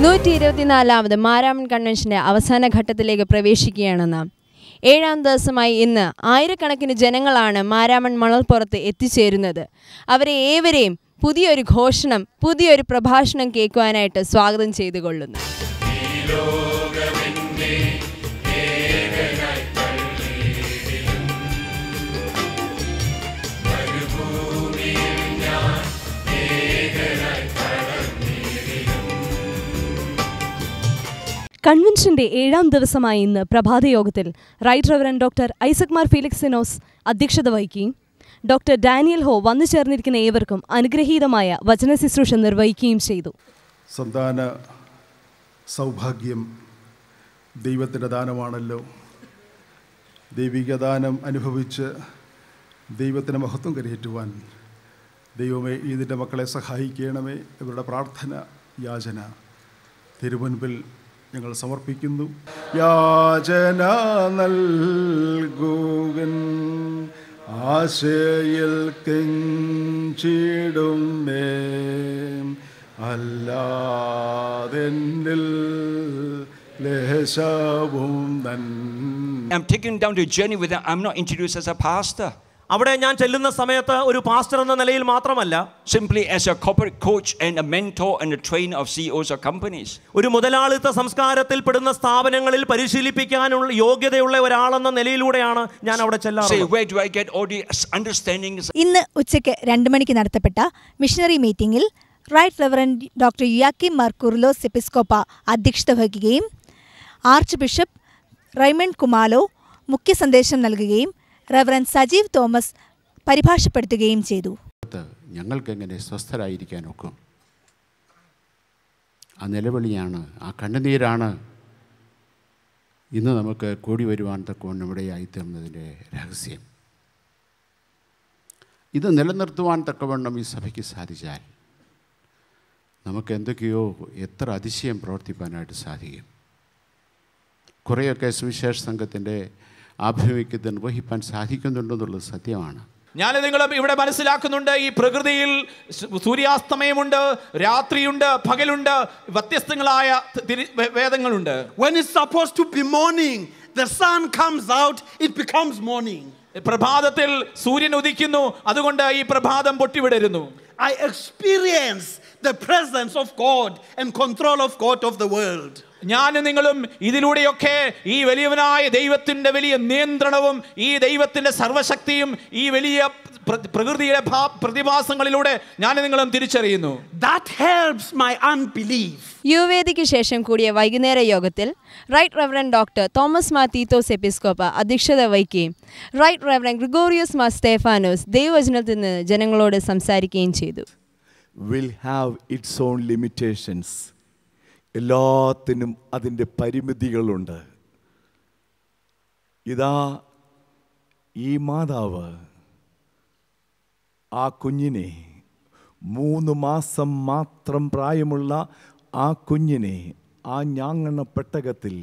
നൂറ്റി ഇരുപത്തിനാലാമത് മാരാമൺ കൺവെൻഷന്റെ അവസാന ഘട്ടത്തിലേക്ക് പ്രവേശിക്കുകയാണ് നാം ഏഴാം ദിവസമായി ഇന്ന് ആയിരക്കണക്കിന് ജനങ്ങളാണ് മാരാമൺ മണൽപ്പുറത്ത് എത്തിച്ചേരുന്നത് അവരെ ഏവരെയും പുതിയൊരു ഘോഷണം പുതിയൊരു പ്രഭാഷണം കേൾക്കുവാനായിട്ട് സ്വാഗതം ചെയ്തുകൊള്ളുന്നു കൺവെൻഷന്റെ ഏഴാം ദിവസമായ ഇന്ന് പ്രഭാതയോഗത്തിൽ right reverend doctor Isaac Mar Philoxenos അധ്യക്ഷത വഹിക്കുകയും ഡോക്ടർ ഡാനിയൽ ഹോ വന്നു ചേർന്നിരിക്കുന്ന ഏവർക്കും അനുഗ്രഹീതമായ വചന ശുശ്രൂഷ നിർവഹിക്കുകയും ചെയ്തു സന്താന സൗഭാഗ്യം ദൈവത്തിൻ്റെ ദാനമാണല്ലോ ദൈവിക ദാനം അനുഭവിച്ച് ദൈവത്തിന് മഹത്വം കരയേറ്റുവാൻ ദൈവമേ ഇതിൻ്റെ മക്കളെ സഹായിക്കണമേ ഇവരുടെ പ്രാർത്ഥന യാചന തിരുമുൻപിൽ ഞങ്ങൾ സമർപ്പിക്കുന്നു യാചന നൽകുകൻ ആശയിൽ കെഞ്ചിടുമേ അല്ലാതെന്നിൽ ലേശവും നൻ I'm taken down to a journey with them. I'm not introduced as a pastor. അവിടെ ഞാൻ ചെല്ലുന്ന സമയത്ത് ഒരു പാസ്റ്റർ എന്ന നിലയിൽ മാത്രമല്ല Simply as a corporate coach and a mentor and a trainer of CEOs of companies. ഒരു മുതലാളിത്ത സംസ്കാരത്തിൽ പെടുന്ന സ്ഥാപനങ്ങളിൽ പരിശീലിപ്പിക്കാനുള്ള യോഗ്യതയുള്ള ഒരാളെന്ന നിലയിലൂടെയാണ് ഞാൻ അവിടെ Say, ചെല്ലാറുള്ളത് where do I get all these understandings? ഇന്ന് ഉച്ചയ്ക്ക് രണ്ട് മണിക്ക് നടത്തപ്പെട്ട മിഷണറി മീറ്റിംഗിൽ right reverend doctor Yuyakim Mar Kurilos Episcopa അധ്യക്ഷത വഹിക്കുകയും ആർച്ച് ബിഷപ്പ് റൈമണ്ട് കുമാലോ മുഖ്യ സന്ദേശം നൽകുകയും റെവറൻ സജീവ് തോമസ് പരിഭാഷപ്പെടുത്തുകയും ചെയ്തു ലോകത്ത് ഞങ്ങൾക്കെങ്ങനെ സ്വസ്ഥരായിരിക്കാൻ ഒക്കും ആ നിലവിളിയാണ് ആ കണ്ണുനീരാണ് ഇന്ന് നമുക്ക് കൂടി വരുവാൻ തക്കവണ്ണം ഇവിടെയായിത്തീർന്നതിൻ്റെ രഹസ്യം ഇത് നിലനിർത്തുവാൻ തക്കവണ്ണം ഈ സഭയ്ക്ക് സാധിച്ചാൽ നമുക്ക് എന്തൊക്കെയോ എത്ര അതിശയം പ്രവർത്തിപ്പാനായിട്ട് സാധിക്കും കുറേയൊക്കെ സുവിശേഷ സംഘത്തിൻ്റെ ആഭിമുഖ്യത്തെ നിർവഹിപ്പാൻ സാധിക്കുന്നുണ്ടെന്നുള്ളത് സത്യമാണ് ഞാൻ നിങ്ങൾ ഇവിടെ മനസ്സിലാക്കുന്നുണ്ട് ഈ പ്രകൃതിയിൽ സു- സൂര്യാസ്തമയമുണ്ട് രാത്രിയുണ്ട് പകലുണ്ട് വ്യത്യസ്തങ്ങളായ തിരി- വേ- വേദങ്ങളുണ്ട് When it's supposed to be morning, the sun comes out, it becomes morning. പ്രഭാതത്തിൽ സൂര്യൻ ഉദിക്കുന്നു അതുകൊണ്ട് ഈ പ്രഭാതം പൊട്ടിവിടരുന്നു I experience the presence of God and control of God of the world. ഞാനും നിങ്ങളും ഇതിലൂടെയൊക്കെ ഈ വലിയവനായ ദൈവത്തിന്റെ വലിയ നിയന്ത്രണവും ഈ ദൈവത്തിന്റെ സർവശക്തിയും ഈ വലിയ പ്ര- പ്രകൃതിയുടെ ഭാ- പ്രതിഭാസങ്ങളിലൂടെ ഞാനും നിങ്ങളും തിരിച്ചറിയുന്നു That helps my unbelief. യുവേദിക്ക് ശേഷം കൂടിയ വൈകുന്നേര യോഗത്തിൽ റൈറ്റ് റെവറൻ ഡോക്ടർ തോമസ് മാ തീത്തോസ് എപ്പിസ്കോപ്പ അധ്യക്ഷത വഹിക്കുകയും റൈറ്റ് റെവറൻ ഗ്രിഗോറിയസ് മാ സ്റ്റേഫാനോസ് ദൈവവചനത്തിൽ നിന്ന് ജനങ്ങളോട് സംസാരിക്കുകയും ചെയ്തു will have its own limitations. എല്ലാത്തിനും അതിൻ്റെ പരിമിതികളുണ്ട് ഇതാ ഈ മാതാവ് ആ കുഞ്ഞിനെ മൂന്ന് മാസം മാത്രം പ്രായമുള്ള ആ കുഞ്ഞിനെ ആ ഞാങ്ങണ പെട്ടകത്തിൽ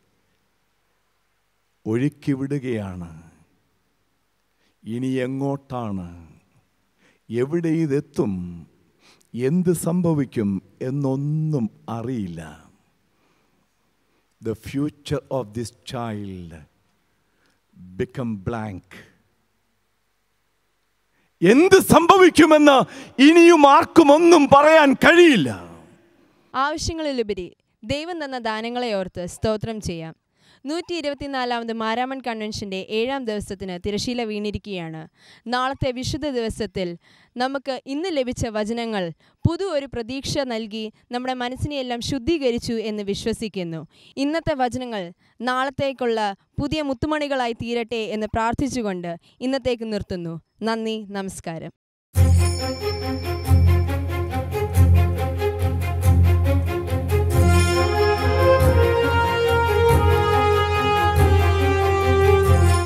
ഒഴുക്കി വിടുകയാണ് ഇനി എങ്ങോട്ടാണ് എവിടെ ഇതെത്തും എന്ത് സംഭവിക്കും എന്നൊന്നും അറിയില്ല the future of this child become blank എന്ത് സംഭവിക്കുമെന്ന് ഇനിയും ആർക്കും ഒന്നും പറയാൻ കഴിയില്ല ആവശ്യങ്ങളിലുപരി ദൈവം തന്ന ദാനങ്ങളെ ഓർത്ത് സ്തോത്രം ചെയ്യാം നൂറ്റി ഇരുപത്തിനാലാമത് മാരാമൺ കൺവെൻഷൻ്റെ ഏഴാം ദിവസത്തിന് തിരശീല വീണിരിക്കുകയാണ് നാളത്തെ വിശുദ്ധ ദിവസത്തിൽ നമുക്ക് ഇന്ന് ലഭിച്ച വചനങ്ങൾ പുതു ഒരു പ്രതീക്ഷ നൽകി നമ്മുടെ മനസ്സിനെയെല്ലാം ശുദ്ധീകരിച്ചു എന്ന് വിശ്വസിക്കുന്നു ഇന്നത്തെ വചനങ്ങൾ നാളത്തേക്കുള്ള പുതിയ മുത്തുമണികളായി തീരട്ടെ എന്ന് പ്രാർത്ഥിച്ചുകൊണ്ട് ഇന്നത്തേക്ക് നിർത്തുന്നു നന്ദി നമസ്കാരം